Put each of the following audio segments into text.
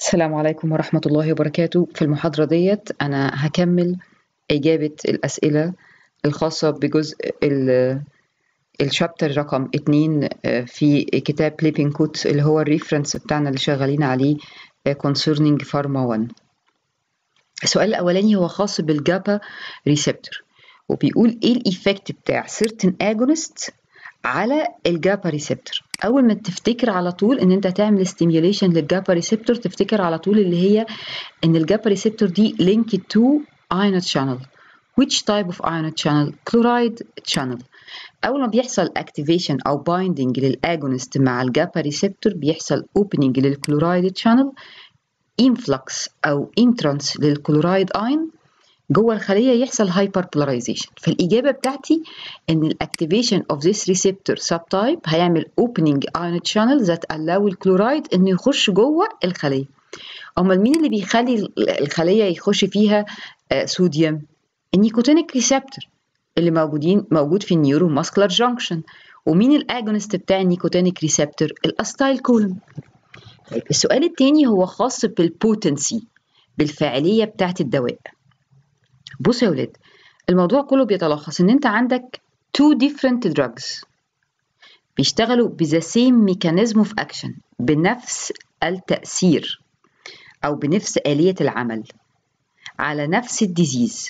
السلام عليكم ورحمة الله وبركاته في المحاضرة ديت أنا هكمل إجابة الأسئلة الخاصة بجزء الشابتر رقم اتنين في كتاب بليبين كوت اللي هو الريفرنس بتاعنا اللي شغالين عليه concerning pharma 1 السؤال الأولاني هو خاص بالجابا ريسبتور وبيقول إيه الإيفكت بتاع certain agonist على الجابا ريسبتور اول ما تفتكر على طول ان انت تعمل ستيميوليشن للجابا ريسبتور تفتكر على طول اللي هي ان الجابا ريسبتور دي linked to ion channel which type of ion channel chloride channel اول ما بيحصل activation او binding للاجونست مع الجابا ريسبتور بيحصل opening للكلورايد channel influx او entrance للكلورايد ion جوه الخليه يحصل hyperpolarization فالاجابه بتاعتي ان الاكتيفيشن of this receptor subtype هيعمل opening ion channel that allow الكلورايد انه يخش جوه الخليه امال مين اللي بيخلي الخليه يخش فيها صوديوم النيكوتينيك ريسبتور اللي موجودين موجود في النيورو ماسكولار جانكشن ومين الاجونست بتاع النيكوتينيك ريسبتور الاستايل كولوم طيب السؤال التاني هو خاص بالبوتنسي بالفاعليه بتاعت الدواء بصوا يا ولاد الموضوع كله بيتلخص ان انت عندك two different drugs بيشتغلوا بذا same mechanism of action بنفس التأثير أو بنفس آلية العمل على نفس الديزيز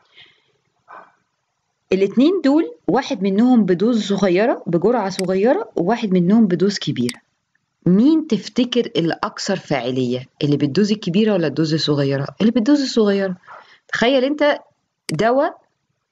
الاتنين دول واحد منهم بدوز صغيرة بجرعة صغيرة وواحد منهم بدوز كبيرة مين تفتكر اللي أكثر فاعلية اللي بالدوز الكبيرة ولا الدوز الصغيرة اللي بالدوز الصغيرة تخيل انت دواء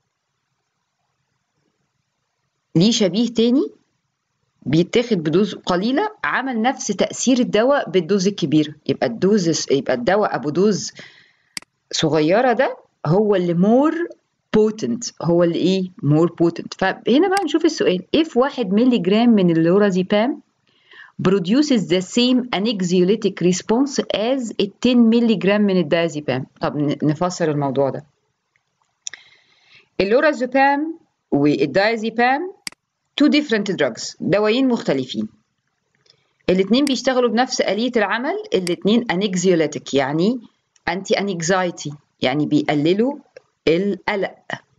ليه شبيه تاني بيتاخد بدوز قليله عمل نفس تاثير الدواء بالدوز الكبيره يبقى الدوز يبقى الدواء ابو دوز صغيره ده هو اللي مور بوتنت هو اللي ايه مور بوتنت فهنا بقى نشوف السؤال if 1 مللي جرام من اللورازيبام produces the same anxiolytic response as ال 10 مللي جرام من الدايازيبام طب نفسر الموضوع ده اللورازيبام والدايازيبام two different drugs دوايين مختلفين الاتنين بيشتغلوا بنفس آلية العمل الاتنين anxiolytic يعني anti anxiety يعني بيقللوا القلق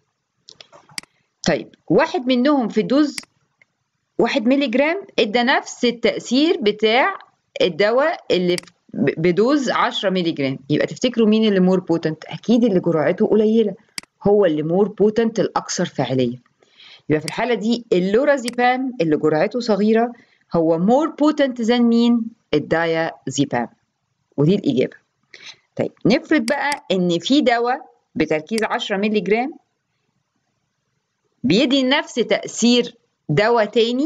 طيب واحد منهم في دوز واحد مللي جرام ادى نفس التأثير بتاع الدواء اللي بدوز 10 مللي جرام يبقى تفتكروا مين اللي مور بوتنت اكيد اللي جرعته قليله هو اللي مور بوتنت الاكثر فاعليه يبقى في الحاله دي اللورازيبام اللي جرعته صغيره هو مور بوتنت ذان مين الدايازيبام ودي الاجابه طيب نفرض بقى ان في دواء بتركيز 10 مللي جرام بيدي نفس تاثير دواء تاني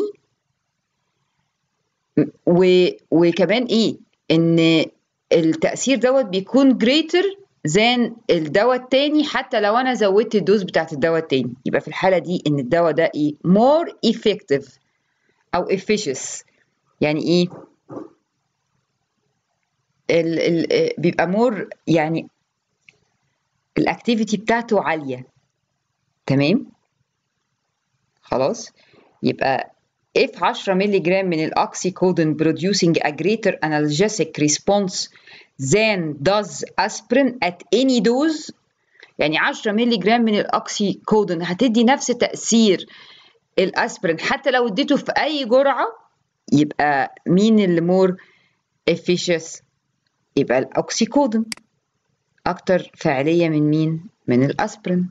و... وكمان ايه ان التأثير دوت بيكون greater than الدواء التاني حتى لو انا زودت الدوز بتاعت الدواء التاني يبقى في الحالة دي ان الدواء ده ايه more effective او efficacious يعني ايه ال... ال... بيبقى more يعني الاكتيفيتي بتاعته عالية تمام خلاص يبقى if 10 مللي جرام من الاوكسيكودين producing a greater analgesic response than does aspirin at any dose يعني 10 مللي جرام من الاوكسيكودين هتدي نفس تأثير الاسبرين حتى لو اديته في اي جرعة يبقى مين اللي مور efficacious يبقى الاوكسيكودين اكتر فاعلية من مين من الاسبرين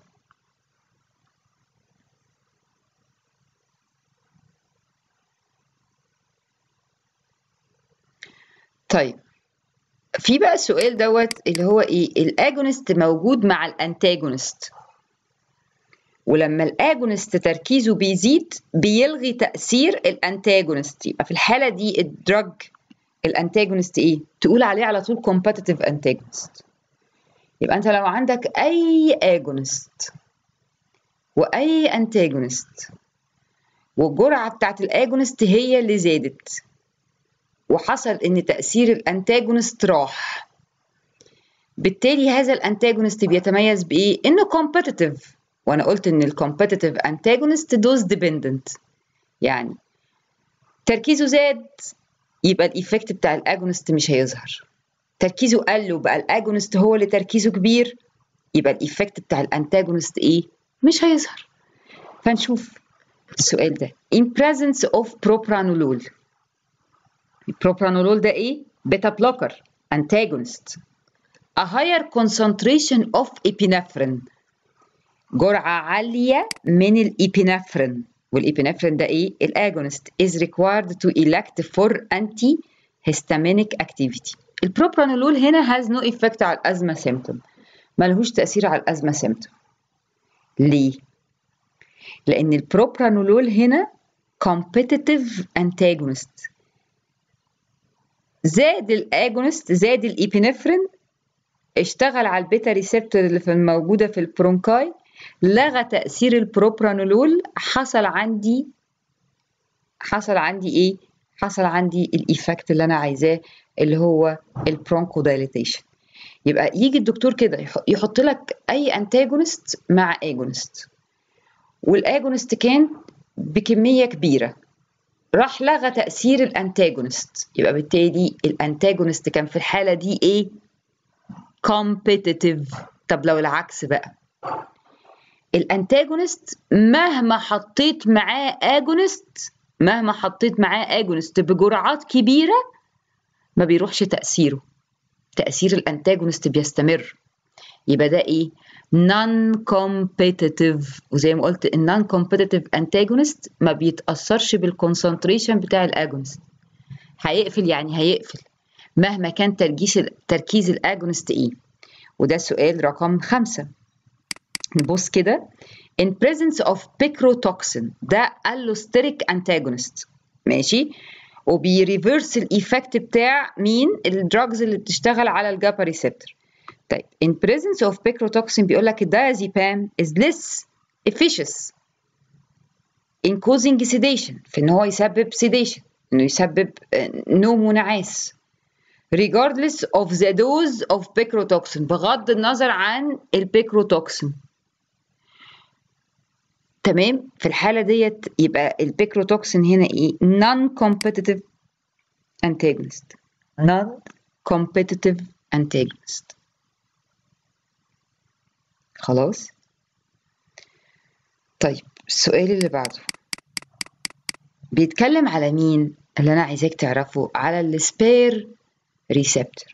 طيب في بقى السؤال دوت اللي هو ايه الاجونست موجود مع الانتاجونست ولما الاجونست تركيزه بيزيد بيلغي تاثير الانتاجونست يبقى في الحاله دي الدراج الانتاجونست ايه تقول عليه على طول كومبتيتيف انتاجونست يبقى انت لو عندك اي اجونست واي انتاجونست والجرعه بتاعت الاجونست هي اللي زادت وحصل ان تاثير الانتاجونست راح بالتالي هذا الانتاجونست بيتميز بايه انه كومبتيتيف وانا قلت ان الكومبتيتيف انتاجونست دوز ديبندنت يعني تركيزه زاد يبقى الايفكت بتاع الاجونست مش هيظهر تركيزه قل وبقى الاجونست هو اللي تركيزه كبير يبقى الايفكت بتاع الانتاجونست ايه مش هيظهر فنشوف السؤال ده in presence of propranolol البروبرانولول ده ايه بيتا بلوكر antagonist a higher concentration of epinephrine جرعة عالية من الإبينفرين والإبينفرين ده إيه؟ الأجونست is required to elect for antihistaminic activity البروبرانولول هنا has no effect على الأزمة symptom ملهوش تأثير على الأزمة symptom ليه؟ لأن البروبرانولول هنا competitive antagonist زاد الأجونست زاد الإبينفرين اشتغل على البيتا ريسبتور اللي في الموجودة في البرونكاي لغى تأثير البروبرانولول حصل عندي حصل عندي ايه؟ حصل عندي الايفكت اللي انا عايزاه اللي هو البرونكو دايليتيشن يبقى يجي الدكتور كده يحط لك اي انتاجونست مع اجونست والاجونست كان بكميه كبيره راح لغى تاثير الانتاجونست يبقى بالتالي الانتاجونست كان في الحاله دي ايه competitive طب لو العكس بقى الانتاجونست مهما حطيت معاه اجونست مهما حطيت معاه اجونست بجرعات كبيره ما بيروحش تاثيره تاثير الانتاجونست بيستمر يبقى ده ايه non competitive وزي ما قلت النون competitive antagonist ما بيتاثرش بالكونسنتريشن بتاع الاجونست هيقفل يعني هيقفل مهما كان تركيز تركيز الاجونست ايه وده سؤال رقم خمسة نبص كده in presence of picrotoxin ده allosteric antagonist ماشي وبيريفرس الايفكت بتاع مين الدراجز اللي بتشتغل على الجابا ريسبتور طيب in presence of picrotoxin بيقول لك الدايازيبام is less efficacious in causing sedation في ان هو يسبب sedation انه يسبب نوم ونعاس regardless of the dose of picrotoxin بغض النظر عن البيكروتوكسين تمام في الحالة ديت يبقى البيكروتوكسين هنا ايه non competitive antagonist non competitive antagonist خلاص طيب السؤال اللي بعده بيتكلم على مين اللي انا عايزاك تعرفه على السبير ريسبتور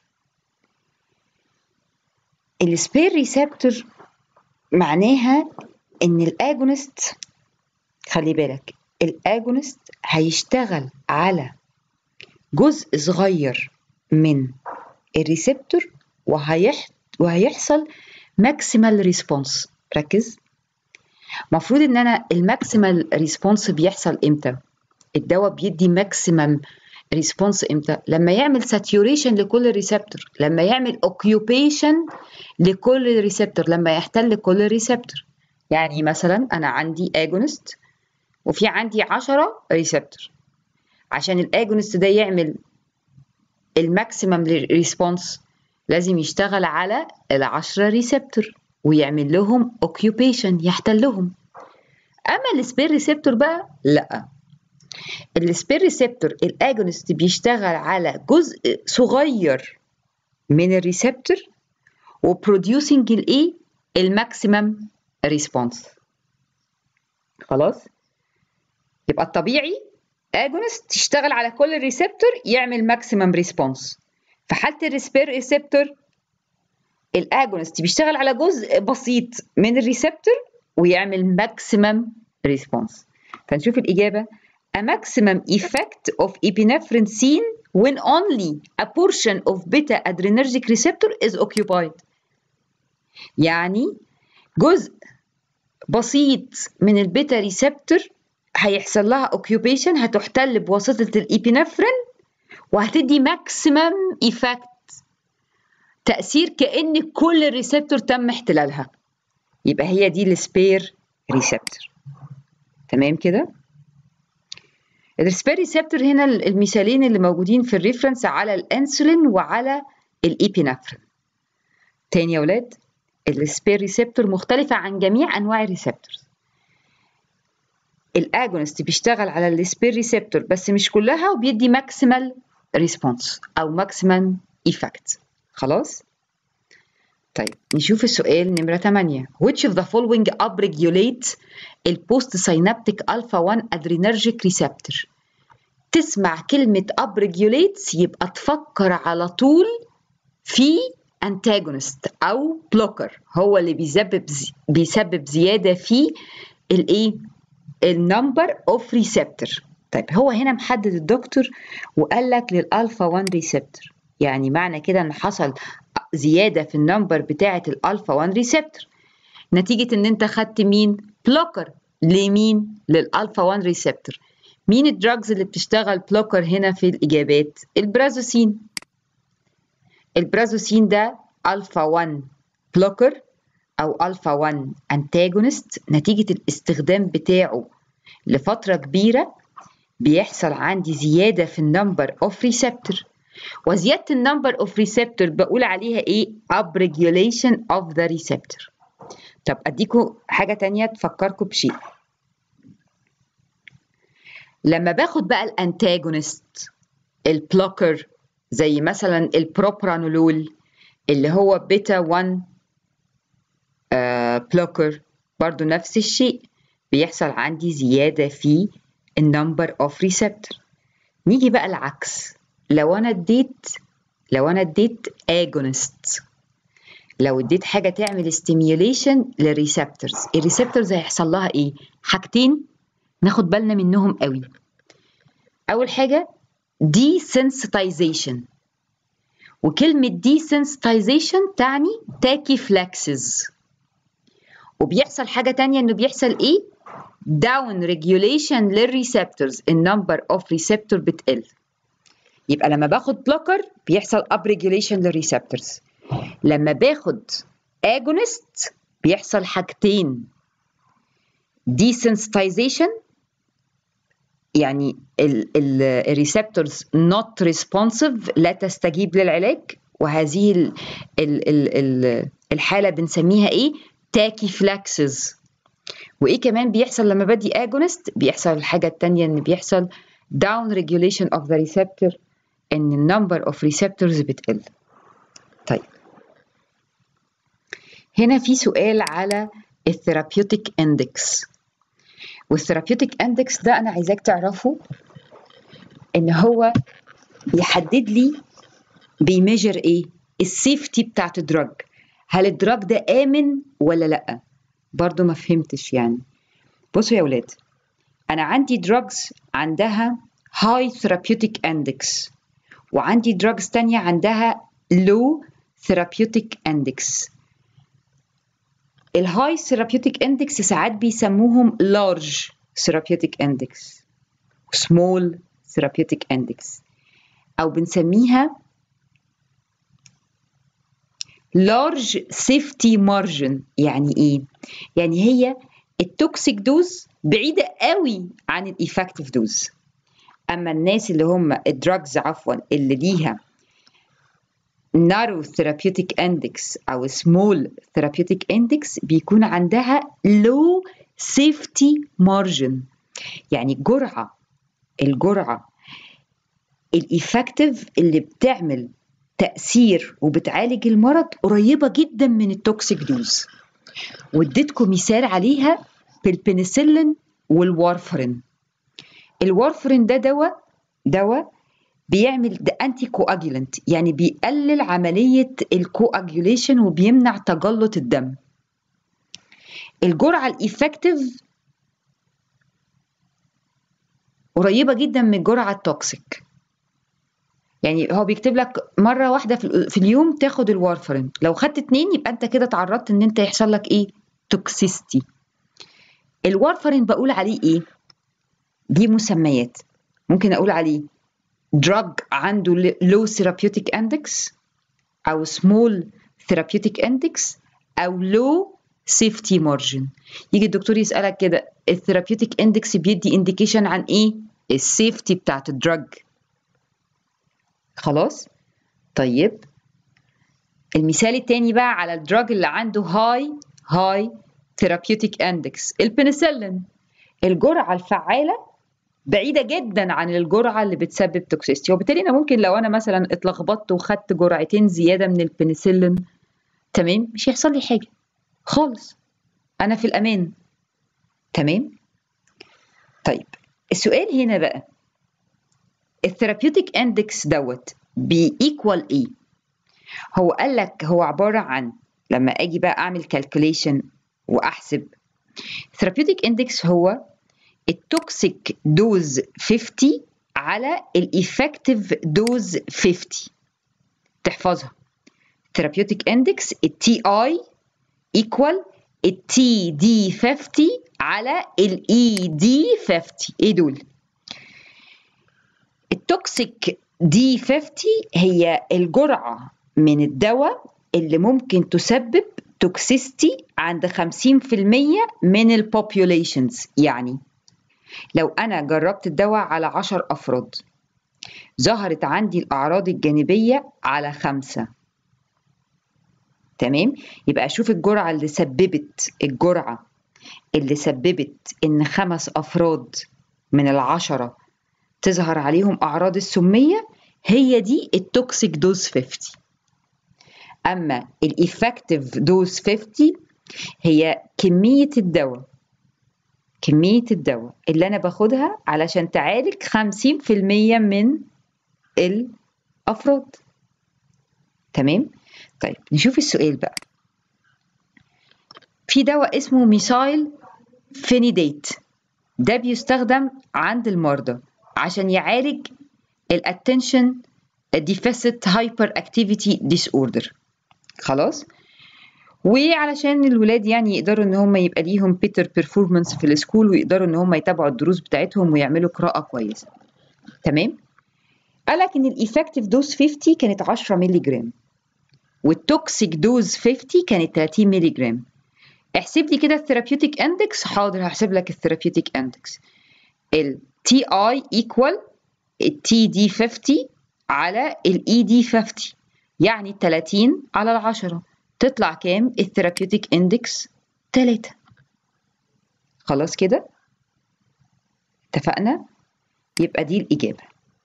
السبير ريسبتور معناها ان الاجونست خلي بالك الاجونست هيشتغل على جزء صغير من الريسبتور وهيح... وهيحصل ماكسيمال ريسبونس ركز المفروض ان انا الماكسيمال ريسبونس بيحصل امتى الدواء بيدي ماكسيمم ريسبونس امتى لما يعمل ساتيوريشن لكل ريسبتور لما يعمل اوكيوبيشن لكل ريسبتور لما يحتل كل ريسبتور يعني مثلا انا عندي اجونست وفي عندي 10 ريسبتور عشان الاجونست ده يعمل الماكسيمم ريسبونس لازم يشتغل على ال10 ريسبتور ويعمل لهم اوكيوبيشن يحتلهم اما السبير ريسبتور بقى لا السبير ريسبتور الاجونست بيشتغل على جزء صغير من الريسبتور وبروديوسنج الايه الماكسيمم ريسبونس خلاص يبقى الطبيعي اجونست تشتغل على كل الريسبتور يعمل ماكسيمم ريسبونس في حاله الريسبير ريسبتور الاجونست بيشتغل على جزء بسيط من الريسبتور ويعمل ماكسيمم ريسبونس فنشوف الاجابه a maximum effect of epinephrine seen when only a portion of beta adrenergic receptor is occupied يعني جزء بسيط من البيتا ريسبتور هيحصل لها اوكيوبيشن هتحتل بواسطة الإبنفرين وهتدي ماكسيمم ايفكت تأثير كأن كل الريسبتور تم احتلالها يبقى هي دي السبير ريسبتور تمام كده السبير ريسبتور هنا المثالين اللي موجودين في الريفرنس على الانسولين وعلى الإبنفرين تاني يا ولاد السبير ريسبتور مختلفة عن جميع أنواع الريسبتورز الأجونست بيشتغل على السبير ريسبتور بس مش كلها وبيدي ماكسيمال ريسبونس أو ماكسيمال إيفكت خلاص طيب نشوف السؤال نمرة 8 which of the following upregulates البوست سينابتيك alpha 1 adrenergic receptor تسمع كلمة upregulates يبقى تفكر على طول في antagonist أو blocker هو اللي بيسبب بيسبب زيادة في الايه النمبر اوف ريسبتور طيب هو هنا محدد الدكتور وقال لك للالفا 1 ريسبتور يعني معنى كده ان حصل زياده في النمبر بتاعه الالفا 1 ريسبتور نتيجه ان انت خدت مين بلوكر لمين للالفا 1 ريسبتور مين الدراجز اللي بتشتغل بلوكر هنا في الاجابات البرازوسين البرازوسين ده الفا 1 بلوكر او الفا 1 انتاجونست نتيجه الاستخدام بتاعه لفتره كبيره بيحصل عندي زياده في النمبر اوف ريسبتور وزياده النمبر اوف ريسبتور بقول عليها ايه upregulation of the receptor طب اديكم حاجه تانية تفكركم بشيء لما باخد بقى الانتاجونست البلوكر زي مثلا البروبرانولول اللي هو بيتا 1 بلوكر برضو نفس الشيء بيحصل عندي زيادة في النمبر اوف ريسبتور نيجي بقى العكس لو انا اديت لو انا اديت اجونست لو اديت حاجه تعمل ستيميوليشن للريسبتورز الريسبتورز هيحصل لها ايه حاجتين ناخد بالنا منهم قوي اول حاجه desensitization وكلمه desensitization تعني tachyphylaxis وبيحصل حاجه تانية انه بيحصل ايه داون ريجوليشن للريسبتورز النمبر اوف ريسبتور بتقل يبقى لما باخد بلوكر بيحصل اب ريجوليشن للريسبتورز لما باخد اجونست بيحصل حاجتين desensitization يعني الريسبتورز not responsive لا تستجيب للعلاج وهذه ال ال ال ال الحالة بنسميها ايه tachyphylaxis وايه كمان بيحصل لما بدي اجونست بيحصل الحاجة التانية ان بيحصل down regulation of the receptor ان النمبر اوف ريسبتورز بتقل طيب هنا في سؤال على الثيرابيوتيك اندكس والثيرابيوتيك اندكس ده انا عايزاك تعرفه ان هو يحدد لي بيميجر ايه السيفتي بتاعت الدراج هل الدراج ده امن ولا لا برضو ما فهمتش يعني بصوا يا ولاد انا عندي دراجز عندها هاي ثيرابيوتيك اندكس وعندي دراجز تانية عندها low therapeutic index الهاي therapeutic index ساعات بيسموهم large therapeutic index small therapeutic index أو بنسميها large safety margin يعني إيه؟ يعني هي التوكسيك دوز بعيدة قوي عن الإفكتيف دوز اما الناس اللي هم الدراجز عفوا اللي ليها narrow therapeutic index او small therapeutic index بيكون عندها low safety margin يعني الجرعة الجرعة الإفكتيف اللي بتعمل تأثير وبتعالج المرض قريبة جدا من التوكسيك دوز واديتكم مثال عليها بالبنسلين والوارفرين الوارفرين ده دواء دواء بيعمل ده انتي كواجولنت يعني بيقلل عملية الكواجوليشن وبيمنع تجلط الدم الجرعة الإفكتيف قريبة جدا من الجرعة التوكسيك يعني هو بيكتب لك مرة واحدة في اليوم تاخد الوارفرين لو خدت اتنين يبقى انت كده تعرضت ان انت يحصل لك ايه توكسيستي الوارفرين بقول عليه ايه دي مسميات ممكن اقول عليه drug عنده low therapeutic index او small therapeutic index او low safety margin يجي الدكتور يسألك كده الثيرابيوتيك اندكس بيدي انديكيشن عن ايه السيفتي بتاعت الدراج خلاص طيب المثال التاني بقى على الدراج اللي عنده هاي هاي ثيرابيوتيك اندكس البنسلين الجرعة الفعالة بعيده جدا عن الجرعه اللي بتسبب توكسيستي وبالتالي انا ممكن لو انا مثلا اتلخبطت وخدت جرعتين زياده من البنسلين تمام مش هيحصل لي حاجه خالص انا في الامان تمام طيب السؤال هنا بقى الثيرابيوتيك اندكس دوت بيكوال ايه هو قال لك هو عباره عن لما اجي بقى اعمل كالكوليشن واحسب ثيرابيوتيك اندكس هو التوكسيك دوز 50 على الإفكتيف دوز 50 تحفظها ثيرابيوتيك اندكس التي اي ايكوال التي دي 50 على الاي دي 50 ايه دول التوكسيك دي 50 هي الجرعة من الدواء اللي ممكن تسبب توكسيستي عند 50% من البوبيوليشنز يعني لو أنا جربت الدواء على 10 أفراد ظهرت عندي الأعراض الجانبية على خمسة تمام يبقى أشوف الجرعة اللي سببت الجرعة اللي سببت إن خمس أفراد من العشرة تظهر عليهم أعراض السمية هي دي التوكسيك دوز 50 أما الإفكتيف دوز 50 هي كمية الدواء كمية الدواء اللي أنا باخدها علشان تعالج 50% من الأفراد تمام؟ طيب نشوف السؤال بقى في دواء اسمه ميسايل فينيديت ده بيستخدم عند المرضى عشان يعالج الاتنشن ديفيسيت هايبر اكتيفيتي ديس اوردر خلاص وعلشان الولاد يعني يقدروا ان هم يبقى ليهم بيتر بيرفورمانس في السكول ويقدروا ان هم يتابعوا الدروس بتاعتهم ويعملوا قراءه كويسه تمام قال لك ان الايفكتيف دوز 50 كانت 10 مللي جرام والتوكسيك دوز 50 كانت 30 مللي جرام احسب لي كده الثيرابيوتيك اندكس حاضر هحسب لك الثيرابيوتيك اندكس ال تي اي ايكوال التي دي 50 على الاي دي 50 يعني 30 على العشرة تطلع كام الثيرابيوتيك اندكس 3 خلاص كده اتفقنا يبقى دي الإجابة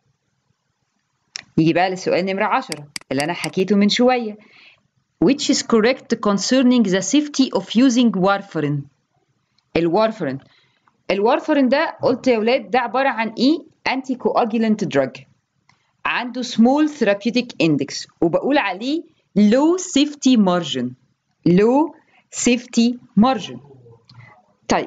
نيجي بقى للسؤال نمرة 10 اللي أنا حكيته من شوية which is correct concerning the safety of using warfarin الوارفرين الوارفرين ده قلت يا ولاد ده عبارة عن إيه anti coagulant drug عنده small therapeutic index وبقول عليه low safety margin low safety margin طيب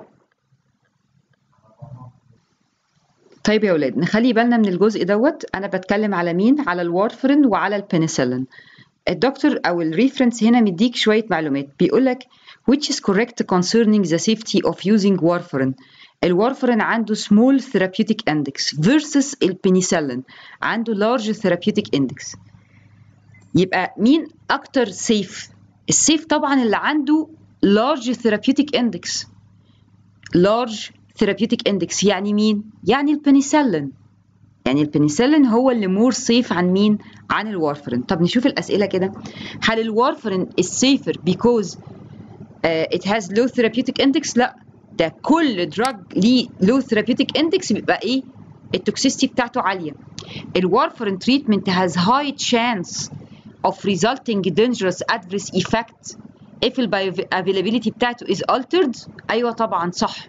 طيب يا ولاد نخلي بالنا من الجزء دوت انا بتكلم على مين على الوارفرين وعلى البنسلين الدكتور او الريفرنس هنا مديك شويه معلومات بيقول لك which is correct concerning the safety of using warfarin الوارفرين عنده small therapeutic index versus البنسلين عنده large therapeutic index يبقى مين اكتر سيف السيف طبعا اللي عنده large therapeutic index large therapeutic index يعني مين يعني البنسلين يعني البنسلين هو اللي مور سيف عن مين عن الوارفرين طب نشوف الاسئله كده هل الوارفرين السيفر because uh, it has low therapeutic index لا ده كل دراج ليه low therapeutic index بيبقى ايه التوكسيستي بتاعته عاليه الوارفرين treatment has high chance of resulting dangerous adverse effect if availability بتاعته is altered ايوه طبعا صح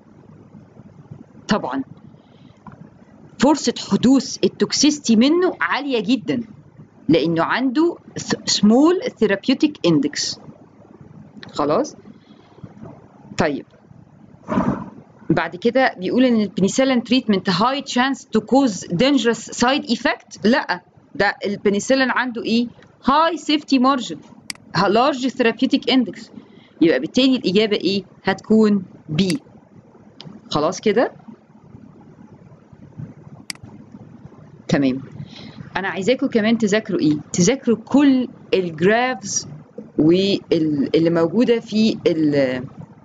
طبعا فرصة حدوث التوكسيستي منه عالية جدا لأنه عنده small therapeutic index خلاص طيب بعد كده بيقول ان البنسلين تريتمنت هاي تشانس تو كوز dangerous سايد ايفكت لا ده البنسلين عنده ايه هاي سيفتي مارجن لارج ثيرابيوتيك اندكس يبقى بالتالي الاجابه ايه هتكون بي خلاص كده تمام انا عايزاكم كمان تذاكروا ايه تذاكروا كل الجرافز واللي موجوده في ال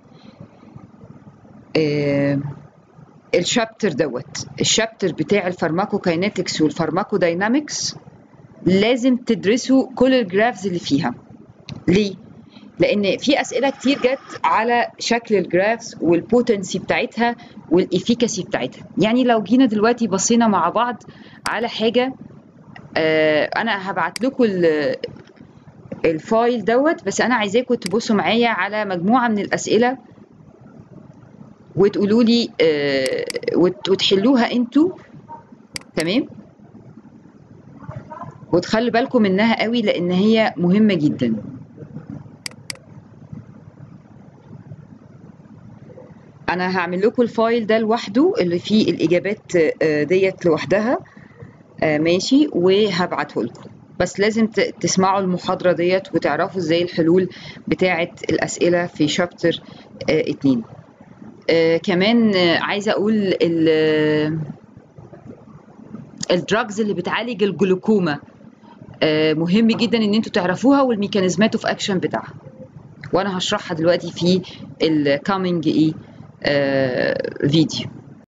الشابتر دوت الشابتر بتاع الفارماكوكاينetics والفارماكوداينامكس لازم تدرسوا كل الجرافز اللي فيها ليه لان في اسئله كتير جت على شكل الجرافس والبوتنسي بتاعتها والافيكاسي بتاعتها يعني لو جينا دلوقتي بصينا مع بعض على حاجه آه انا هبعت لكم الفايل دوت بس انا عايزاكم تبصوا معايا على مجموعه من الاسئله وتقولوا لي آه وتحلوها انتوا تمام وتخلوا بالكم منها قوي لان هي مهمه جدا انا هعمل لكم الفايل ده لوحده اللي فيه الاجابات ديت لوحدها ماشي وهبعته لكم بس لازم تسمعوا المحاضره ديت وتعرفوا ازاي الحلول بتاعه الاسئله في شابتر 2 كمان عايزه اقول الدراجز اللي بتعالج الجلوكوما مهم جدا ان انتوا تعرفوها والميكانيزمات اوف اكشن بتاعها وانا هشرحها دلوقتي في الكامينج ايه فيديو